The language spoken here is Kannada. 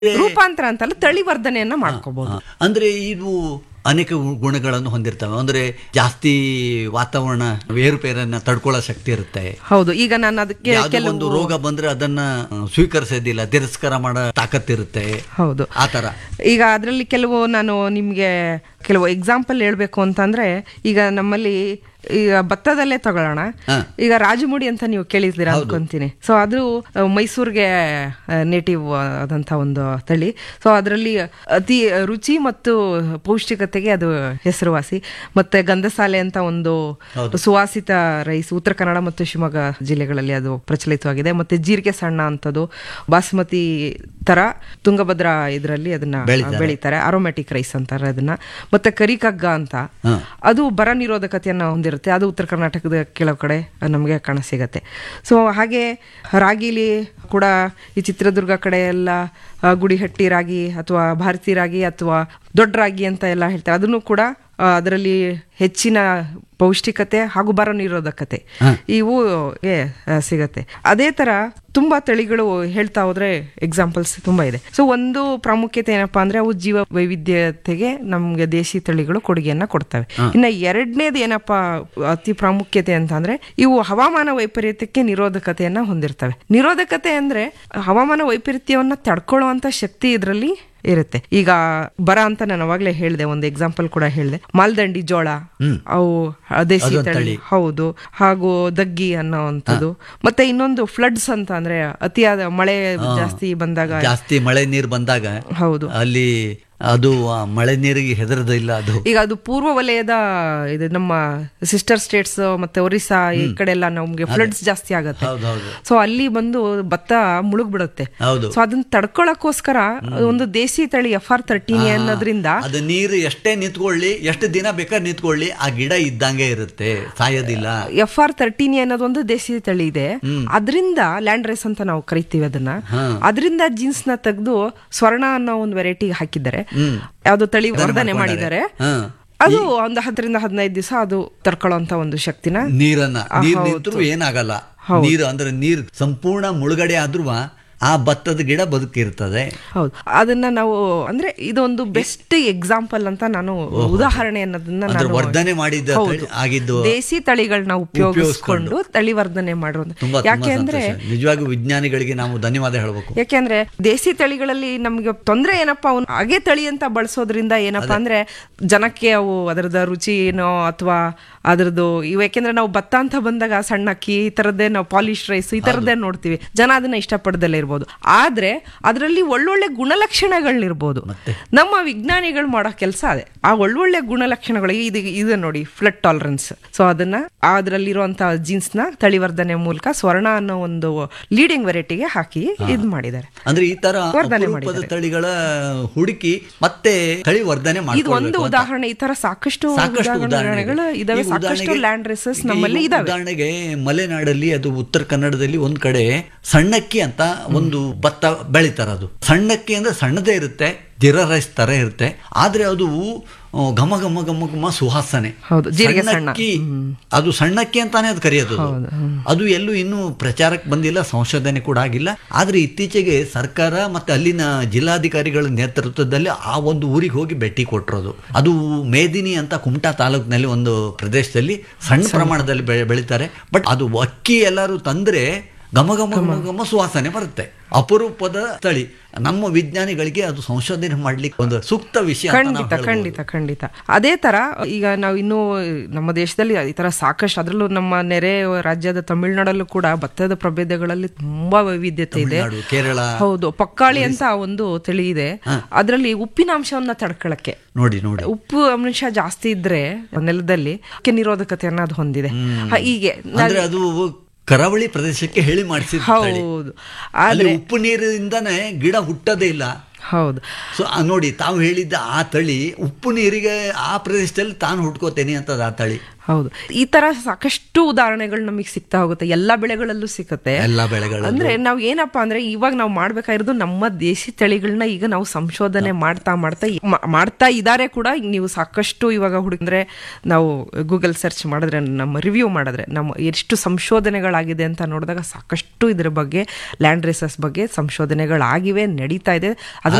ರೂಪಾಂತರ ಅಂತಲ್ಲ ತಳಿವರ್ಧನೆಯನ್ನ ಮಾಡ್ಕೋಬಹುದು ಹಾ. ಅಂದ್ರೆ ಇದು ಅನೇಕ ಗು- ಗುಣಗಳನ್ನು ಹೊಂದಿರ್ತವೆ ಅಂದ್ರೆ ಜಾಸ್ತಿ ವಾತಾವರಣ ಏರುಪೇರನ್ನ ತಡ್ಕೊಳ್ಳೋ ಶಕ್ತಿ ಇರುತ್ತೆ ಹೌದು ಈಗ ನಾನು ಅದಕ್ಕೆ ಯಾವುದೋ ಕೆಲವು ಒಂದು ರೋಗ ಬಂದ್ರೆ ಅದನ್ನ ಆ, ಸ್ವೀಕರಿಸೋದಿಲ್ಲ ತಿರಸ್ಕಾರ ಮಾಡೋ ತಾಕತ್ತಿರುತ್ತೆ ಹೌದು ಆ ತರ ಈಗ ಅದರಲ್ಲಿ ಕೆಲವು ನಾನು ನಿಮಗೆ ಕೆಲವು ಎಕ್ಸಾಂಪಲ್ ಹೇಳ್ಬೇಕು ಅಂತಂದ್ರೆ ಈಗ ನಮ್ಮಲ್ಲಿ ಈಗ ಭತ್ತದಲ್ಲೇ ತಗೊಳ್ಳೋಣ ಹಾ. ಈಗ ರಾಜಮುಡಿ ಅಂತ ನೀವು ಕೇಳಿದ್ದೀರಾ ಅನ್ಕೊಂತೀನಿ ಸೊ ಅದು ಆ, ಮೈಸೂರಿಗೆ ನೇಟಿವ್ ಆದಂತ ಒಂದು ತಳಿ ಸೊ ಅದರಲ್ಲಿ ಅತಿ ರುಚಿ ಮತ್ತು ಪೌಷ್ಟಿಕತೆಗೆ ಅದು ಹೆಸರುವಾಸಿ ಮತ್ತೆ ಗಂಧಸಾಲೆ ಅಂತ ಒಂದು ಸುವಾಸಿತ ರೈಸ್ ಉತ್ತರ ಕನ್ನಡ ಮತ್ತು ಶಿವಮೊಗ್ಗ ಜಿಲ್ಲೆಗಳಲ್ಲಿ ಅದು ಪ್ರಚಲಿತವಾಗಿದೆ ಮತ್ತೆ ಜೀರಿಗೆ ಸಣ್ಣ ಅಂತದ್ದು ಬಾಸ್ಮತಿ ತರ ತುಂಗಭದ್ರಾ ಇದರಲ್ಲಿ ಅದನ್ನ ಬೆಳೀತಾರೆ. ಬೆಳೀತಾರೆ ಅರೋಮ್ಯಾಟಿಕ್ ರೈಸ್ ಅಂತಾರೆ ಅದನ್ನ ಮತ್ತೆ ಕರಿಕಗ್ಗ ಅಂತ ಹಾ. ಅದು ಬರ ನಿರೋಧಕತೆಯನ್ನು ಹೊಂದಿರುತ್ತೆ ಅದು ಉತ್ತರ ಕರ್ನಾಟಕದ ಕೆಲವು ಕಡೆ ನಮಗೆ ಕಾಣ ಸಿಗತ್ತೆ ಸೊ ಹಾಗೆ ರಾಗಿಲಿ ಕೂಡ ಈ ಚಿತ್ರದುರ್ಗ ಕಡೆ ಎಲ್ಲ ಆ, ಗುಡಿಹಟ್ಟಿ ರಾಗಿ ಅಥವಾ ಭಾರತಿ ರಾಗಿ ಅಥವಾ ದೊಡ್ಡ ರಾಗಿ ಅಂತ ಎಲ್ಲ ಹೇಳ್ತಾರೆ ಅದನ್ನು ಕೂಡ ಆ, ಅದರಲ್ಲಿ ಹೆಚ್ಚಿನ ಪೌಷ್ಟಿಕತೆ ಹಾಗೂ ಬರ ನಿರೋಧಕತೆ ಇವು ಗೆ, ಆ, ಸಿಗತ್ತೆ ಅದೇ ತರ ತುಂಬಾ ತಳಿಗಳು ಹೇಳ್ತಾ ಹೋದ್ರೆ ಎಕ್ಸಾಂಪಲ್ಸ್ ತುಂಬಾ ಇದೆ ಸೊ ಒಂದು ಪ್ರಾಮುಖ್ಯತೆ ಏನಪ್ಪಾ ಅಂದ್ರೆ ಅವು ಜೀವ ವೈವಿಧ್ಯತೆಗೆ ನಮ್ಗೆ ದೇಶಿ ತಳಿಗಳು ಕೊಡುಗೆಯನ್ನ ಕೊಡ್ತವೆ ಇನ್ನ ಎರಡನೇದು ಏನಪ್ಪಾ ಅತಿ ಪ್ರಾಮುಖ್ಯತೆ ಅಂತ ಅಂದ್ರೆ ಇವು ಹವಾಮಾನ ವೈಪರೀತ್ಯಕ್ಕೆ ನಿರೋಧಕತೆಯನ್ನ ಹೊಂದಿರ್ತವೆ ನಿರೋಧಕತೆ ಅಂದ್ರೆ ಹವಾಮಾನ ವೈಪರೀತ್ಯವನ್ನ ತಡ್ಕೊಳ್ಳುವಂತ ಶಕ್ತಿ ಇದರಲ್ಲಿ ಇರುತ್ತೆ ಈಗ ಬರ ಅಂತ ನಾನು ಅವಾಗ್ಲೇ ಹೇಳಿದೆ ಒಂದು ಎಕ್ಸಾಂಪಲ್ ಕೂಡ ಹೇಳಿದೆ ಮಾಲ್ದಂಡಿ ಜೋಳ ಅವು ದೇಶಿ ಅದೊಂದ್ ತಳಿ ತಳಿ. ಹೌದು ಹಾಗೂ ದಗ್ಗಿ ಅನ್ನೋವಂಥದ್ದು ಮತ್ತೆ ಇನ್ನೊಂದು ಫ್ಲಡ್ಸ್ ಅಂತ ಅಂದ್ರೆ ಅತಿಯಾದ ಮಳೆ ಜಾಸ್ತಿ ಬಂದಾಗ ಜಾಸ್ತಿ ಮಳೆ ನೀರು ಬಂದಾಗ ಹೌದು ಅಲ್ಲಿ ಅದು ಆ ಮಳೆ ನೀರಿಗೆ ಹೆದರದಿಲ್ಲ ಅದು ಈಗ ಅದು ಪೂರ್ವ ವಲಯದ ಇದು ನಮ್ಮ ಸಿಸ್ಟರ್ ಸ್ಟೇಟ್ಸ್ ಮತ್ತೆ ಒರಿಸ್ಸಾ ಈ ಕಡೆ ಎಲ್ಲ ನಮ್ಗೆ ಫ್ಲಡ್ಸ್ ಜಾಸ್ತಿ ಆಗತ್ತೆ ಹೌದು ಹೌದು ಸೊ ಅಲ್ಲಿ ಬಂದು ಭತ್ತ ಮುಳುಗ್ ಬಿಡುತ್ತೆ ಹೌದು ಸೊ ಅದನ್ನ ತಡ್ಕೊಳಕ್ಕೋಸ್ಕರ ಒಂದು ದೇಸಿ ತಳಿ ಎಫ್ ಆರ್ ತರ್ಟೀನ್ ಅನ್ನೋದ್ರಿಂದ ಅದು ನೀರು ಎಷ್ಟೇ ನಿಂತ್ಕೊಳ್ಳಿ ಎಷ್ಟು ದಿನ ಬೇಕಾದ್ರೆ ನಿಂತ್ಕೊಳ್ಳಿ ಆ ಗಿಡ ಇದ್ದಂಗೆ ಇರುತ್ತೆ ಸಾಯೋದಿಲ್ಲ ಎಫ್ ಆರ್ ತರ್ಟೀನ್ ಅನ್ನೋದು ಒಂದು ದೇಸಿ ತಳಿ ಇದೆ ಅದರಿಂದ ಲ್ಯಾಂಡ್ ರೈಸ್ ಅಂತ ನಾವು ಕರಿತೀವಿ ಅದನ್ನ ಅದರಿಂದ ಜೀನ್ಸ್ ನ ತೆಗೆದು ಸ್ವರ್ಣ ಅನ್ನೋ ಒಂದು ವೆರೈಟಿ ಹಾಕಿದ್ದಾರೆ ಯಾವ್ದೋ ತಳಿ ವರ್ಧನೆ ಮಾಡಿದ್ದಾರೆ ಹಾ. ಅದು ಒಂದು ಹತ್ತರಿಂದ ಹದಿನೈದು ದಿವಸ ಅದು ತಡ್ಕೊಳ್ಳೋಂತ ಒಂದು ಶಕ್ತಿನ ನೀರನ್ನ ನೀರ್ ನಿಂತರೂ ಏನಾಗಲ್ಲ ನೀರು ಅಂದ್ರೆ ನೀರ್ ಸಂಪೂರ್ಣ ಮುಳುಗಡೆ ಆದ್ರೂ ಆ ಭತ್ತದ ಗಿಡ ಬದುಕಿರ್ತದೆ ಹೌದು ಅದನ್ನ ನಾವು ಅಂದ್ರೆ ಇದೊಂದು ಬೆಸ್ಟ್ ಎಕ್ಸಾಂಪಲ್ ಅಂತ ನಾನು ಉದಾಹರಣೆ ಅನ್ನೋದನ್ನ ಅಂದ್ರೆ ನಾನು ವರ್ಧನೆ ಮಾಡಿದ್ದ ಹೌದು. ತಳಿ ಆಗಿದ್ದು ದೇಸಿ ತಳಿಗಳನ್ನ ಉಪಯೋಗಿಸ್ಕೊಂಡು ತಳಿ ವರ್ಧನೆ ಮಾಡುವಂತ ತುಂಬಾ ತುಂಬಾ ಯಾಕೆ ಅಂದ್ರೆ ಸಂತೋಷ ನಿಜವಾಗ್ಲೂ ವಿಜ್ಞಾನಿಗಳಿಗೆ ನಾವು ಧನ್ಯವಾದ ಹೇಳಬೇಕು ಯಾಕೆಂದ್ರೆ ದೇಸಿ ತಳಿಗಳಲ್ಲಿ ನಮ್ಗೆ ತೊಂದ್ರೆ ಏನಪ್ಪಾ ಅವ್ನು ಹಾಗೆ ತಳಿ ಅಂತ ಬಳಸೋದ್ರಿಂದ ಏನಪ್ಪಾ ಅಂದ್ರೆ ಜನಕ್ಕೆ ಅವು ಅದರದ ರುಚಿ ಏನೋ ಅಥವಾ ಅದ್ರದ್ದು ಇವು ಯಾಕೆಂದ್ರೆ ನಾವು ಭತ್ತ ಅಂತ ಬಂದಾಗ ಸಣ್ಣ ಅಕ್ಕಿ ಈ ತರದ್ದೇ ನಾವು ಪಾಲಿಶ್ ರೈಸ್ ಈ ತರದ್ದೇ ನೋಡ್ತೀವಿ ಜನ ಅದನ್ನ ಇಷ್ಟಪಡದಲ್ಲೇ ಇರ್ಬೋದು ಆದ್ರೆ ಅದರಲ್ಲಿ ಒಳ್ಳೊಳ್ಳೆ ಗುಣಲಕ್ಷಣಗಳನ್ನಿರ್ಬೋದು ನಮ್ಮ ವಿಜ್ಞಾನಿಗಳು ಮಾಡೋ ಕೆಲಸ ಅದೇ ಆ ಒಳ್ಳೊಳ್ಳೆ ಗುಣಲಕ್ಷಣಗಳು ಇದು ಇದು ನೋಡಿ ಫ್ಲಡ್ ಟಾಲರೆನ್ಸ್ ಸೊ ಅದನ್ನ ಅದರಲ್ಲಿರುವಂತಹ ಜೀನ್ಸ್ ನ ತಳಿವರ್ಧನೆ ಮೂಲಕ ಸ್ವರ್ಣ ಅನ್ನೋ ಒಂದು ಲೀಡಿಂಗ್ ವೆರೈಟಿಗೆ ಹಾಕಿ ಇದ್ ಮಾಡಿದ್ದಾರೆ ಅಂದ್ರೆ ಈ ತರ ವರ್ಧನೆ ಅಪರೂಪದ ತಳಿಗಳ ಹುಡುಕಿ ಮತ್ತೆ ತಳಿ ವರ್ಧನೆ ಇದು ಒಂದು ಮಾಡ್ಕೊಳ್ಬೇಕು ಅಂತ. ಉದಾಹರಣೆ ಈ ತರ ಸಾಕಷ್ಟು ಸಾಕಷ್ಟು ಉದಾಹರಣೆಗಳು ಇದಾವೆ ಈ ಸಾಕಷ್ಟು ಉದಾಹರಣೆಗೆ- ಲ್ಯಾಂಡ್ ರೇಸಸ್ ಈಗ ನಮ್ಮಲ್ಲಿ ಇದಾವೆ ಉದಾಹರಣೆಗೆ ಮಲೆನಾಡಲ್ಲಿ ಅದು ಉತ್ತರ ಕನ್ನಡದಲ್ಲಿ ಒಂದ್ ಕಡೆ ಸಣ್ಣಕ್ಕಿ ಅಂತ ಒಂದು ಭತ್ತ ಬೆಳಿತಾರ ಅದು ಸಣ್ಣಕ್ಕಿ ಅಂದ್ರೆ ಸಣ್ಣದೇ ಇರುತ್ತೆ ಜೀರಾ ರೈಸ್ ತರ ಇರುತ್ತೆ ಆದ್ರೆ ಅದು ಆ, ಘಮ ಘಮ ಘಮ ಘಮ ಸುವಾಸನೆ ಹೌದು, ಜೀರಿಗೆ ಸಣ್ಣ. ಸಣ್ಣಕ್ಕಿ ಅದು ಸಣ್ಣಕ್ಕಿ ಅಂತಾನೆ ಅದು ಕರೆಯೋದು ಅದು. ಅದು ಎಲ್ಲೂ ಇನ್ನೂ ಪ್ರಚಾರಕ್ಕೆ ಬಂದಿಲ್ಲ ಸಂಶೋಧನೆ ಕೂಡ ಆಗಿಲ್ಲ ಆದ್ರೆ ಇತ್ತೀಚೆಗೆ ಸರ್ಕಾರ ಮತ್ತೆ ಅಲ್ಲಿನ ಜಿಲ್ಲಾಧಿಕಾರಿಗಳ ನೇತೃತ್ವದಲ್ಲಿ ಆ ಒಂದು ಊರಿಗೆ ಹೋಗಿ ಭೇಟಿ ಕೊಟ್ಟಿರೋದು ಅದು ಮೇದಿನಿ ಅಂತ ಕುಮಟಾ ತಾಲೂಕಿನಲ್ಲಿ ಒಂದು ಪ್ರದೇಶದಲ್ಲಿ ಸಣ್ಣ ಪ್ರಮಾಣದಲ್ಲಿ ಬೆಳೆ ಬೆಳಿತಾರೆ ಬಟ್ ಅದು ಅಕ್ಕಿ ಎಲ್ಲರೂ ತಂದ್ರೆ ಘಮ ಘಮ ಘಮ ಘಮ ಸುವಾಸನೆ ಬರುತ್ತೆ ಅಪರೂಪದ ತಳಿ ನಮ್ಮ ವಿಜ್ಞಾನಿಗಳಿಗೆ ಅದು ಸಂಶೋಧನೆ ಮಾಡ್ಲಿಕ್ಕೆ ಒಂದು ಸೂಕ್ತ ವಿಷಯ ಅಂತ ನಾವು ಖಂಡಿತ ಹೇಳ್ಬೋದು. ಖಂಡಿತ ಖಂಡಿತ ಅದೇ ತರ ಈಗ ನಾವು ಇನ್ನೂ ನಮ್ಮ ದೇಶದಲ್ಲಿ ಈ ತರ ಸಾಕಷ್ಟು ಅದರಲ್ಲೂ ನಮ್ಮ ನೆರೆ ರಾಜ್ಯದ ತಮಿಳುನಾಡಲ್ಲೂ ಕೂಡ ಭತ್ತದ ಪ್ರಭೇದಗಳಲ್ಲಿ ತುಂಬಾ ವೈವಿಧ್ಯತೆ ಇದೆ ತಮಿಳ್ನಾಡು, ಕೇರಳ ಹೌದು ಪಕ್ಕಾಳಿ ಅಂತ ಒಂದು ತಳಿ ಇದೆ ಅದರಲ್ಲಿ ಉಪ್ಪಿನಾಂಶವನ್ನ ತಡ್ಕೊಳಕ್ಕೆ ನೋಡಿ ನೋಡಿ ಉಪ್ಪು ಅಂಶ ಜಾಸ್ತಿ ಇದ್ರೆ ನೆಲದಲ್ಲಿ ಅದಕ್ಕೆ ನಿರೋಧಕತೆಯನ್ನ ಅದು ಹೊಂದಿದೆ ಹ, ಹೀಗೆ ನಾ- ಅಂದ್ರೆ ಅದು ಕರಾವಳಿ ಪ್ರದೇಶಕ್ಕೆ ಹೇಳಿ ಮಾಡಿಸಿದ ತಳಿ. ಹೌದು ಅಲ್ಲಿ ಆದ್ರೆ ಉಪ್ಪು ನೀರಿಂದಾನೆ ಗಿಡ ಹುಟ್ಟೋದೇ ಇಲ್ಲ ಹೌದು ಸೊ ಆ ನೋಡಿ ತಾವು ಹೇಳಿದ್ದ ಆ ತಳಿ ಉಪ್ಪು ನೀರಿಗೆ ಆ ಪ್ರದೇಶದಲ್ಲಿ ತಾನು ಹುಟ್ಕೋತೇನೆ ಅಂತದ ಆ ತಳಿ ಹೌದು ಈ ತರ ಸಾಕಷ್ಟು ಉದಾಹರಣೆಗಳು ನಮಗೆ ಸಿಗ್ತಾ ಹೋಗುತ್ತೆ ಎಲ್ಲಾ ಬೆಳೆಗಳಲ್ಲೂ ಸಿಗುತ್ತೆ ಎಲ್ಲ ಬೆಳೆಗಳು ಅಂದ್ರೆ ನಾವ್ ಏನಪ್ಪಾ ಅಂದ್ರೆ ಇವಾಗ ನಾವು ಮಾಡ್ಬೇಕಾಗಿರೋದು ನಮ್ಮ ದೇಶಿ ತಳಿಗಳನ್ನ ಈಗ ನಾವು ಸಂಶೋಧನೆ ಮಾಡ್ತಾ ಮಾಡ್ತಾ ಈ- ಮಾ- ಮಾಡ್ತಾ ಇದಾರೆ ಕೂಡ ನೀವು ಸಾಕಷ್ಟು ಇವಾಗ ಹುಡುಗಂದ್ರೆ ನಾವು ಗೂಗಲ್ ಸರ್ಚ್ ಮಾಡಿದ್ರೆ ನಮ್ಮ ರಿವ್ಯೂ ಮಾಡಿದ್ರೆ ನಮ್ಮ ಎಷ್ಟು ಸಂಶೋಧನೆಗಳಾಗಿದೆ ಅಂತ ನೋಡಿದಾಗ ಸಾಕಷ್ಟು ಇದ್ರ ಬಗ್ಗೆ ಲ್ಯಾಂಡ್ ರೇಸಸ್ ಬಗ್ಗೆ ಸಂಶೋಧನೆಗಳಾಗಿವೆ ನಡೀತಾ ಇದೆ ಅದ್ರ